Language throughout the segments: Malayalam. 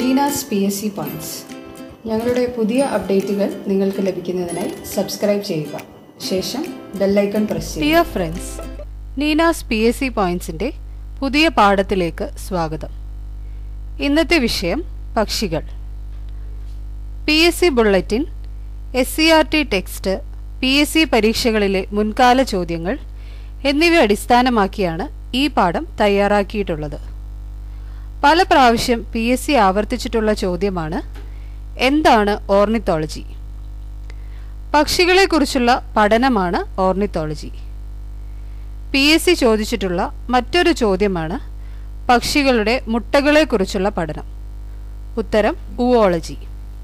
Leena's P S C points ഞങ്ങളുടെ പുതിയ അപ്ഡേറ്റുകൾ നിങ്ങൾക്ക് ലഭിക്കുന്നതിനായി സബ്സ്ക്രൈബ് ചെയ്യുക ശേഷം ബെല്ലൈക്കൺ പ്രസ് ചെയ്യുക dear friends Neenas P S C പോയിന്റ്സിൻ്റെ പുതിയ പാഠത്തിലേക്ക് സ്വാഗതം ഇന്നത്തെ വിഷയം പക്ഷികൾ P S C bulletin S C R T text P S C പരീക്ഷകളിലെ മുൻകാല ചോദ്യങ്ങൾ എന്നിവ അടിസ്ഥാനമാക്കിയാണ് ഈ പാഠം തയ്യാറാക്കിയിട്ടുള്ളത് പല പ്രാവശ്യം പി എസ് സി ആവർത്തിച്ചിട്ടുള്ള ചോദ്യമാണ് എന്താണ് ഓർണിത്തോളജി പക്ഷികളെക്കുറിച്ചുള്ള പഠനമാണ് ഓർണിത്തോളജി പി എസ് സി ചോദിച്ചിട്ടുള്ള മറ്റൊരു ചോദ്യമാണ് പക്ഷികളുടെ മുട്ടകളെക്കുറിച്ചുള്ള പഠനം ഉത്തരം oology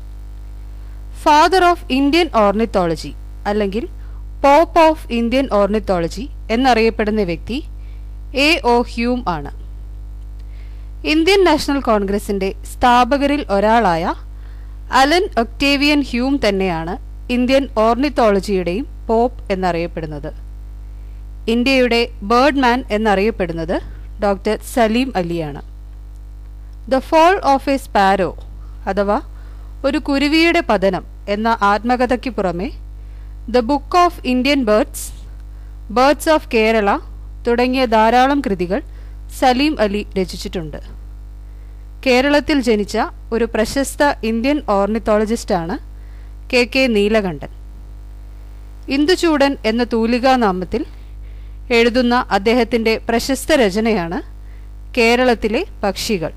father of Indian ornithology അല്ലെങ്കിൽ പോപ്പ് ഓഫ് ഇന്ത്യൻ ഓർണിത്തോളജി എന്നറിയപ്പെടുന്ന വ്യക്തി എ ഒ ഹ്യൂം ആണ് ഇന്ത്യൻ നാഷണൽ കോൺഗ്രസിന്റെ സ്ഥാപകരിൽ ഒരാളായ അലൻ ഒക്ടേവിയൻ ഹ്യൂം തന്നെയാണ് ഇന്ത്യൻ ഓർണിത്തോളജിയുടെയും പോപ്പ് എന്നറിയപ്പെടുന്നത് ഇന്ത്യയുടെ ബേർഡ്മാൻ എന്നറിയപ്പെടുന്നത് ഡോക്ടർ സലീം അലിയാണ് the fall of a sparrow അഥവാ ഒരു കുരുവിയുടെ പതനം എന്ന ആത്മകഥയ്ക്ക് പുറമെ the book of Indian birds birds of Kerala തുടങ്ങിയ ധാരാളം കൃതികൾ സലീം അലി രചിച്ചിട്ടുണ്ട് കേരളത്തിൽ ജനിച്ച ഒരു പ്രശസ്ത ഇന്ത്യൻ ഓർണിത്തോളജിസ്റ്റാണ് കെ കെ നീലകണ്ഠൻ ഇന്ദുചൂടൻ എന്ന തൂലികാനാമത്തിൽ എഴുതുന്ന അദ്ദേഹത്തിൻ്റെ പ്രശസ്ത രചനയാണ് കേരളത്തിലെ പക്ഷികൾ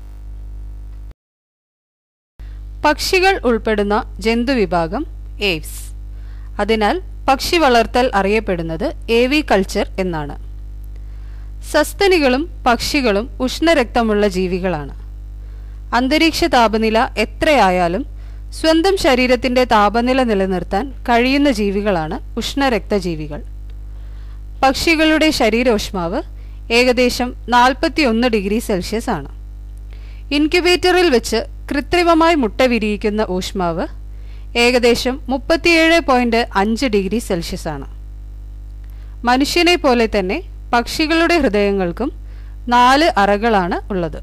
പക്ഷികൾ ഉൾപ്പെടുന്ന ജന്തുവിഭാഗം ഏവ്സ് അതിനാൽ പക്ഷി വളർത്തൽ അറിയപ്പെടുന്നത് ഏവി കൾച്ചർ എന്നാണ് സസ്തനികളും പക്ഷികളും ഉഷ്ണരക്തമുള്ള ജീവികളാണ് അന്തരീക്ഷ താപനില എത്രയായാലും സ്വന്തം ശരീരത്തിന്റെ താപനില നിലനിർത്താൻ കഴിയുന്ന ജീവികളാണ് ഉഷ്ണരക്തജീവികൾ പക്ഷികളുടെ ശരീരോഷ്മാവ് ഏകദേശം നാൽപ്പത്തിയൊന്ന് ഡിഗ്രി സെൽഷ്യസ് ആണ് ഇൻക്യുബേറ്ററിൽ വെച്ച് കൃത്രിമമായി മുട്ട വിരിയിക്കുന്ന ഊഷ്മാവ് ഏകദേശം മുപ്പത്തിയേഴ് പോയിന്റ് അഞ്ച് ഡിഗ്രി സെൽഷ്യസ് ആണ് മനുഷ്യനെ പോലെ തന്നെ പക്ഷികളുടെ ഹൃദയങ്ങൾക്കും നാല് അറകളാണ് ഉള്ളത്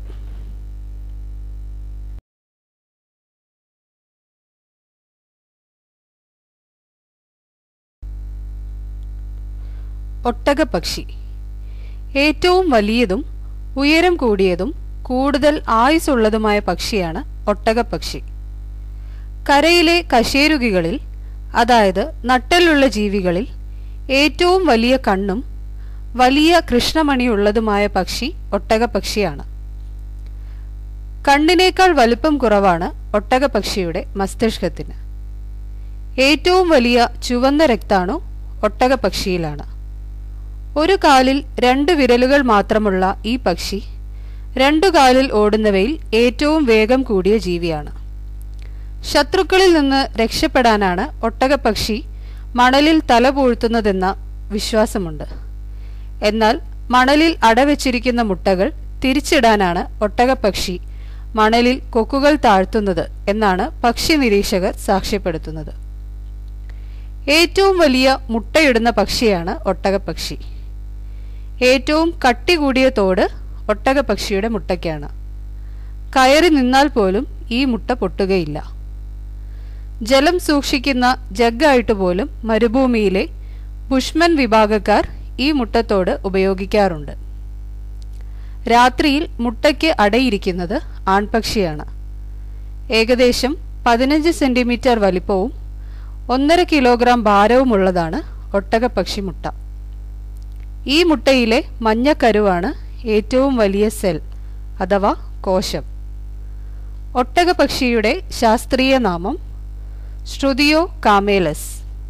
ഒട്ടകപ്പക്ഷി ഏറ്റവും വലിയതും ഉയരം കൂടിയതും കൂടുതൽ ആയുസ്സുള്ളതുമായ പക്ഷിയാണ് ഒട്ടകപ്പക്ഷി കരയിലെ കശേരുകികളിൽ അതായത് നട്ടലുള്ള ജീവികളിൽ ഏറ്റവും വലിയ കണ്ണും വലിയ കൃഷ്ണമണിയുള്ളതുമായ പക്ഷി ഒട്ടകപ്പക്ഷിയാണ് കണ്ണിനേക്കാൾ വലുപ്പം കുറവാണ് ഒട്ടകപ്പക്ഷിയുടെ മസ്തിഷ്കത്തിന് ഏറ്റവും വലിയ ചുവന്ന രക്താണു ഒട്ടകപ്പക്ഷിയിലാണ് ഒരു കാലിൽ രണ്ട് വിരലുകൾ മാത്രമുള്ള ഈ പക്ഷി രണ്ടു കാലിൽ ഓടുന്നവയിൽ ഏറ്റവും വേഗം കൂടിയ ജീവിയാണ് ശത്രുക്കളിൽ നിന്ന് രക്ഷപ്പെടാനാണ് ഒട്ടകപ്പക്ഷി മണലിൽ തല പൂഴ്ത്തുന്നതെന്ന വിശ്വാസമുണ്ട് എന്നാൽ മണലിൽ അടവെച്ചിരിക്കുന്ന മുട്ടകൾ തിരിച്ചിടാനാണ് ഒട്ടകപ്പക്ഷി മണലിൽ കൊക്കുകൾ താഴ്ത്തുന്നത് എന്നാണ് പക്ഷി നിരീക്ഷകർ സാക്ഷ്യപ്പെടുത്തുന്നത് ഏറ്റവും വലിയ മുട്ടയിടുന്ന പക്ഷിയാണ് ഒട്ടകപ്പക്ഷി ഏറ്റവും കട്ടി കൂടിയ തോട് ഒട്ടകപ്പക്ഷിയുടെ മുട്ടയ്ക്കാണ് കയറി നിന്നാൽ പോലും ഈ മുട്ട പൊട്ടുകയില്ല ജലം സൂക്ഷിക്കുന്ന ജഗ്ഗായിട്ട് പോലും മരുഭൂമിയിലെ ബുഷ്മൻ വിഭാഗക്കാർ ഈ മുട്ടത്തോട് ഉപയോഗിക്കാറുണ്ട് രാത്രിയിൽ മുട്ടയ്ക്ക് അടയിരിക്കുന്നത് ആൺപക്ഷിയാണ് ഏകദേശം പതിനഞ്ച് സെന്റിമീറ്റർ വലിപ്പവും ഒന്നര കിലോഗ്രാം ഭാരവുമുള്ളതാണ് ഒട്ടകപ്പക്ഷി മുട്ട ഈ മുട്ടയിലെ മഞ്ഞക്കരുവാണ് ഏറ്റവും വലിയ സെൽ അഥവാ കോശം ഒട്ടകപക്ഷിയുടെ ശാസ്ത്രീയ നാമം ശ്രുതിയോ കാമേലസ്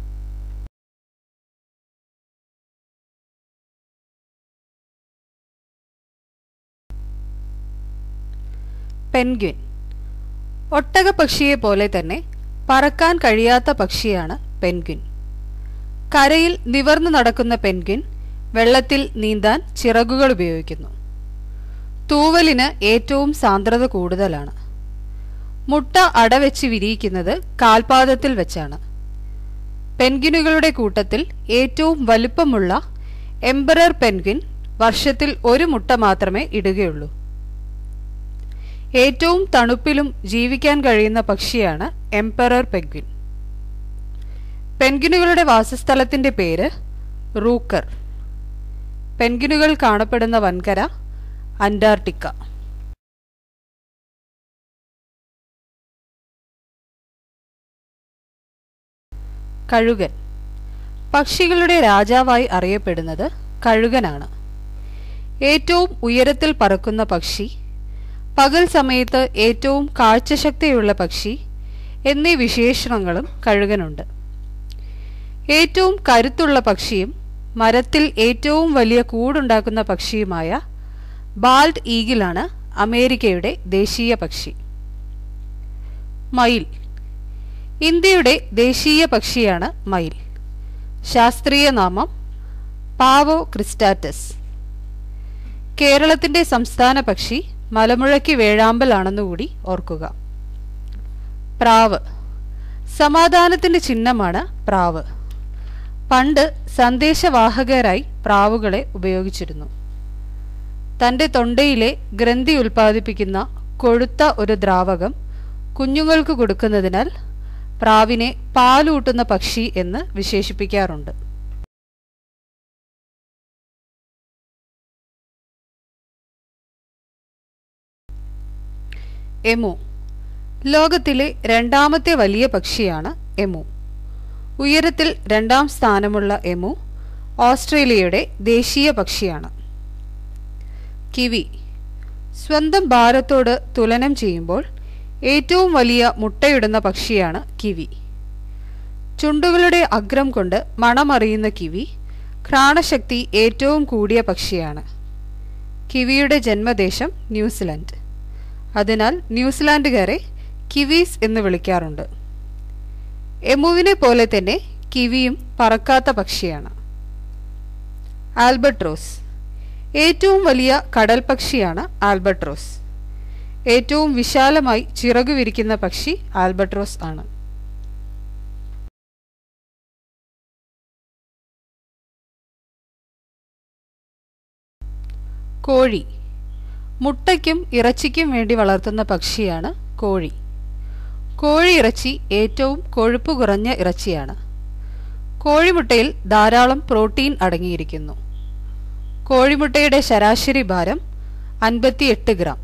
പെൻഗ്വിൻ ഒട്ടകപക്ഷിയെ പോലെ തന്നെ പറക്കാൻ കഴിയാത്ത പക്ഷിയാണ് പെൻഗ്വിൻ കരയിൽ നിവർന്നു നടക്കുന്ന പെൻഗ്വിൻ വെള്ളത്തിൽ നീന്താൻ ചിറകുകൾ ഉപയോഗിക്കുന്നു തൂവലിന് ഏറ്റവും സാന്ദ്രത കൂടുതലാണ് മുട്ട അടവെച്ച് വിരിയിക്കുന്നത് കാൽപാദത്തിൽ വെച്ചാണ് പെൻഗ്വിനുകളുടെ കൂട്ടത്തിൽ ഏറ്റവും വലുപ്പമുള്ള എംബറർ പെൻഗ്വിൻ വർഷത്തിൽ ഒരു മുട്ട മാത്രമേ ഇടുകയുള്ളൂ ഏറ്റവും തണുപ്പിലും ജീവിക്കാൻ കഴിയുന്ന പക്ഷിയാണ് എംപറർ പെൻഗ്വിൻ പെൻഗ്വിനുകളുടെ വാസസ്ഥലത്തിന്റെ പേര് റൂക്കർ പെൻഗ്വിനുകൾ കാണപ്പെടുന്ന വൻകര അന്റാർട്ടിക്ക കഴുകൻ പക്ഷികളുടെ രാജാവായി അറിയപ്പെടുന്നത് കഴുകനാണ് ഏറ്റവും ഉയരത്തിൽ പറക്കുന്ന പക്ഷി പകൽ സമയത്ത് ഏറ്റവും കാഴ്ചശക്തിയുള്ള പക്ഷി എന്നീ വിശേഷണങ്ങളും കഴുകനുണ്ട് ഏറ്റവും കരുത്തുള്ള പക്ഷിയും മരത്തിൽ ഏറ്റവും വലിയ കൂടുണ്ടാക്കുന്ന പക്ഷിയുമായ ബാൾഡ് ഈഗിളാണ് അമേരിക്കയുടെ ദേശീയ പക്ഷി മയിൽ ഇന്ത്യയുടെ ദേശീയ പക്ഷിയാണ് മയിൽ ശാസ്ത്രീയ നാമം പാവോ ക്രിസ്റ്റാറ്റസ് കേരളത്തിന്റെ സംസ്ഥാന പക്ഷി മലമുഴക്കി വേഴാമ്പലാണെന്നുകൂടി ഓർക്കുക പ്രാവ് സമാധാനത്തിന്റെ ചിഹ്നമാണ് പ്രാവ് പണ്ട് സന്ദേശവാഹകരായി പ്രാവുകളെ ഉപയോഗിച്ചിരുന്നു തന്റെ തൊണ്ടയിലെ ഗ്രന്ഥി ഉൽപ്പാദിപ്പിക്കുന്ന കൊഴുത്ത ഒരു ദ്രാവകം കുഞ്ഞുങ്ങൾക്ക് കൊടുക്കുന്നതിനാൽ പ്രാവിനെ പാലൂട്ടുന്ന പക്ഷി എന്ന് വിശേഷിപ്പിക്കാറുണ്ട് എമു ലോകത്തിലെ രണ്ടാമത്തെ വലിയ പക്ഷിയാണ് എമു ഉയരത്തിൽ രണ്ടാം സ്ഥാനമുള്ള എമു ഓസ്ട്രേലിയയുടെ ദേശീയ പക്ഷിയാണ് കിവി സ്വന്തം ഭാരത്തോട് തുലനം ചെയ്യുമ്പോൾ ഏറ്റവും വലിയ മുട്ടയിടുന്ന പക്ഷിയാണ് കിവി ചുണ്ടുകളുടെ അഗ്രം കൊണ്ട് മണമറിയുന്ന കിവി ഘ്രാണശക്തി ഏറ്റവും കൂടിയ പക്ഷിയാണ് കിവിയുടെ ജന്മദേശം ന്യൂസിലൻഡ് അതിനാൽ ന്യൂസിലാൻഡുകാരെ കിവീസ് എന്ന് വിളിക്കാറുണ്ട് എമുവിനെ പോലെ തന്നെ കിവിയും പറക്കാത്ത പക്ഷിയാണ് ആൽബട്രോസ് ഏറ്റവും വലിയ കടൽ പക്ഷിയാണ് ആൽബട്രോസ് ഏറ്റവും വിശാലമായി ചിറകു വിരിക്കുന്ന പക്ഷി ആൽബട്രോസ് ആണ് കോഴി മുട്ടയ്ക്കും ഇറച്ചിക്കും വേണ്ടി വളർത്തുന്ന പക്ഷിയാണ് കോഴി കോഴി ഇറച്ചി ഏറ്റവും കൊഴുപ്പ് കുറഞ്ഞ ഇറച്ചിയാണ് കോഴിമുട്ടയിൽ ധാരാളം പ്രോട്ടീൻ അടങ്ങിയിരിക്കുന്നു കോഴിമുട്ടയുടെ ശരാശരി ഭാരം അൻപത്തിയെട്ട് ഗ്രാം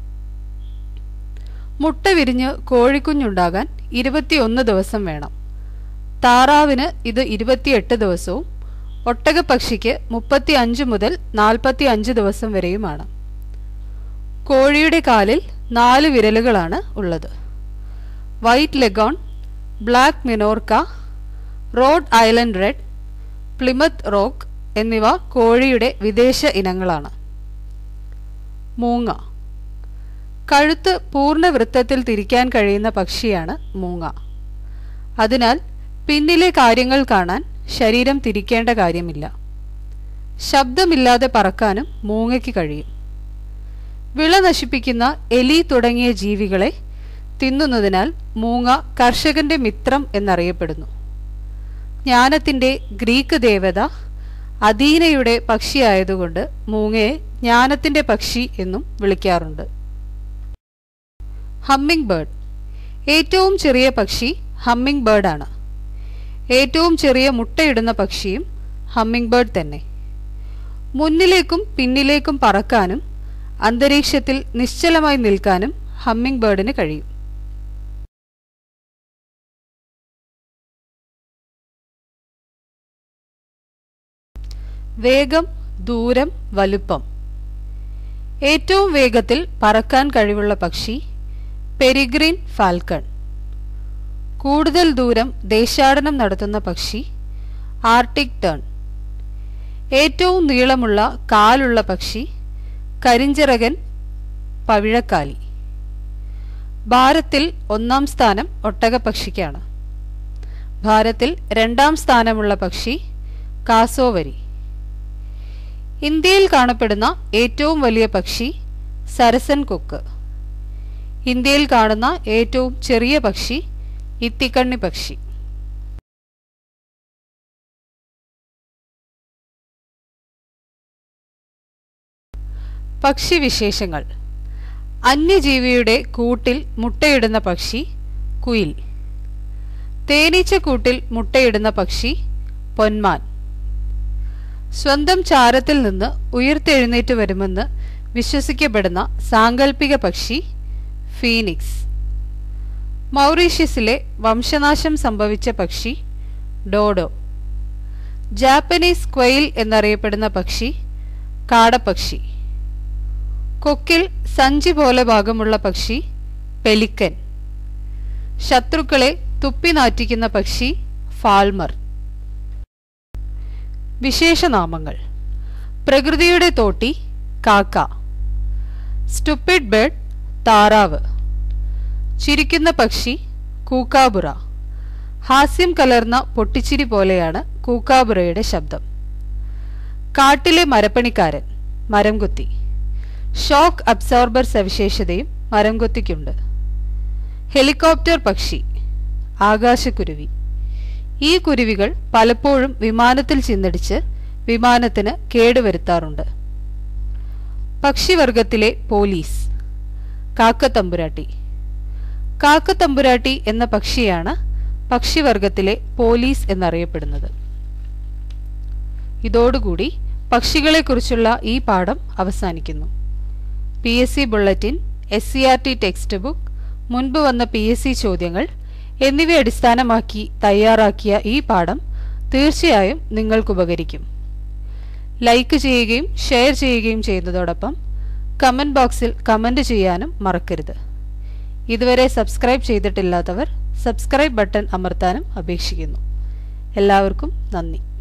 മുട്ട വിരിഞ്ഞ് കോഴിക്കുഞ്ഞുണ്ടാകാൻ ഇരുപത്തിയൊന്ന് ദിവസം വേണം താറാവിന് ഇത് ഇരുപത്തിയെട്ട് ദിവസവും ഒട്ടകപ്പക്ഷിക്ക് മുപ്പത്തി അഞ്ച് മുതൽ നാൽപ്പത്തി അഞ്ച് ദിവസം വരെയുമാണ് കോഴിയുടെ കാലിൽ നാല് വിരലുകളാണ് ഉള്ളത് white Leghorn black Minorca Rhode Island red Plymouth Rock എന്നിവ കോഴിയുടെ വിദേശ ഇനങ്ങളാണ് മൂങ്ങ കഴുത്ത് പൂർണ്ണ വൃത്തത്തിൽ തിരിക്കാൻ കഴിയുന്ന പക്ഷിയാണ് മൂങ്ങ അതിനാൽ പിന്നിലെ കാര്യങ്ങൾ കാണാൻ ശരീരം തിരിക്കേണ്ട കാര്യമില്ല ശബ്ദമില്ലാതെ പറക്കാനും മൂങ്ങയ്ക്ക് കഴിയും വിള നശിപ്പിക്കുന്ന എലി തുടങ്ങിയ ജീവികളെ തിന്നുന്നതിനാൽ മൂങ്ങ കർഷകന്റെ മിത്രം എന്നറിയപ്പെടുന്നു ജ്ഞാനത്തിന്റെ ഗ്രീക്ക് ദേവത അധീനയുടെ പക്ഷിയായതുകൊണ്ട് മൂങ്ങയെ ജ്ഞാനത്തിന്റെ പക്ഷി എന്നും വിളിക്കാറുണ്ട് ഹമ്മിങ് ബേർഡ് ഏറ്റവും ചെറിയ പക്ഷി ഹമ്മിങ് ബേർഡാണ് ഏറ്റവും ചെറിയ മുട്ടയിടുന്ന പക്ഷിയും ഹമ്മിങ് ബേർഡ് തന്നെ മുന്നിലേക്കും പിന്നിലേക്കും പറക്കാനും അന്തരീക്ഷത്തിൽ നിശ്ചലമായി നിൽക്കാനും ഹമ്മിങ് ബേർഡിന് കഴിയും വേഗം ദൂരം വലുപ്പം ഏറ്റവും വേഗത്തിൽ പറക്കാൻ കഴിവുള്ള പക്ഷി പെരിഗ്രീൻ ഫാൽക്കൺ കൂടുതൽ ദൂരം ദേശാടനം നടത്തുന്ന പക്ഷി ആർട്ടിക് ടേൺ ഏറ്റവും നീളമുള്ള കാലുള്ള പക്ഷി കരിഞ്ചിറകൻ പവിഴക്കാലി ഭാരത്തിൽ ഒന്നാം സ്ഥാനം ഒട്ടകപ്പക്ഷിക്കാണ് ഭാരത്തിൽ രണ്ടാം സ്ഥാനമുള്ള പക്ഷി കാസോവരി ഇന്ത്യയിൽ കാണപ്പെടുന്ന ഏറ്റവും വലിയ പക്ഷി സരസൻ കൊക്ക് ഇന്ത്യയിൽ കാണുന്ന ഏറ്റവും ചെറിയ പക്ഷി ഇത്തിക്കണ്ണി പക്ഷി പക്ഷി വിശേഷങ്ങൾ അന്യജീവിയുടെ കൂട്ടിൽ മുട്ടയിടുന്ന പക്ഷി കുയിൽ തേനീച്ചക്കൂട്ടിൽ മുട്ടയിടുന്ന പക്ഷി പൊന്മാൻ സ്വന്തം ചാരത്തിൽ നിന്ന് ഉയർത്തെഴുന്നേറ്റ് വരുമെന്ന് വിശ്വസിക്കപ്പെടുന്ന സാങ്കല്പിക പക്ഷി ഫീനിക്സ് മൗറീഷ്യസിലെ വംശനാശം സംഭവിച്ച പക്ഷി ഡോഡോ ജാപ്പനീസ് ക്വയിൽ എന്നറിയപ്പെടുന്ന പക്ഷി കാടപ്പക്ഷി കൊക്കിൽ സഞ്ചി പോലെ ഭാഗമുള്ള പക്ഷി പെലിക്കൻ ശത്രുക്കളെ തുപ്പിനാറ്റിക്കുന്ന പക്ഷി ഫാൽമർ വിശേഷനാമങ്ങൾ പ്രകൃതിയുടെ തോട്ടി കാക്ക സ്റ്റുപ്പിഡ് ബേർഡ് താറാവ് ചിരിക്കുന്ന പക്ഷി കൂക്കാബുറ ഹാസ്യം കലർന്ന പൊട്ടിച്ചിരി പോലെയാണ് കൂക്കാബുറയുടെ ശബ്ദം കാട്ടിലെ മരപ്പണിക്കാരൻ മരംകൊത്തി ഷോക്ക് അബ്സോർബർ സവിശേഷതയും മരംകൊത്തിക്കുണ്ട് ഹെലികോപ്റ്റർ പക്ഷി ആകാശക്കുരുവി ഈ കുരുവികൾ പലപ്പോഴും വിമാനത്തിൽ ചിന്നടിച്ച് വിമാനത്തിന് കേടുവരുത്താറുണ്ട് പക്ഷിവർഗത്തിലെ പോലീസ് കാക്കത്തമ്പുരാട്ടി കാക്കത്തമ്പുരാട്ടി എന്ന പക്ഷിയാണ് പക്ഷിവർഗത്തിലെ പോലീസ് എന്നറിയപ്പെടുന്നത് ഇതോടുകൂടി പക്ഷികളെക്കുറിച്ചുള്ള ഈ പാഠം അവസാനിക്കുന്നു P S C bulletin S C R T textbook മുൻപ് വന്ന പി എസ് സി ചോദ്യങ്ങൾ എന്നിവ അടിസ്ഥാനമാക്കി തയ്യാറാക്കിയ ഈ പാഠം തീർച്ചയായും നിങ്ങൾക്കുപകരിക്കും ലൈക്ക് ചെയ്യുകയും ഷെയർ ചെയ്യുകയും ചെയ്യുന്നതോടൊപ്പം കമൻറ്റ് ബോക്സിൽ കമൻറ്റ് ചെയ്യാനും മറക്കരുത് ഇതുവരെ സബ്സ്ക്രൈബ് ചെയ്തിട്ടില്ലാത്തവർ സബ്സ്ക്രൈബ് ബട്ടൺ അമർത്താനും അപേക്ഷിക്കുന്നു എല്ലാവർക്കും നന്ദി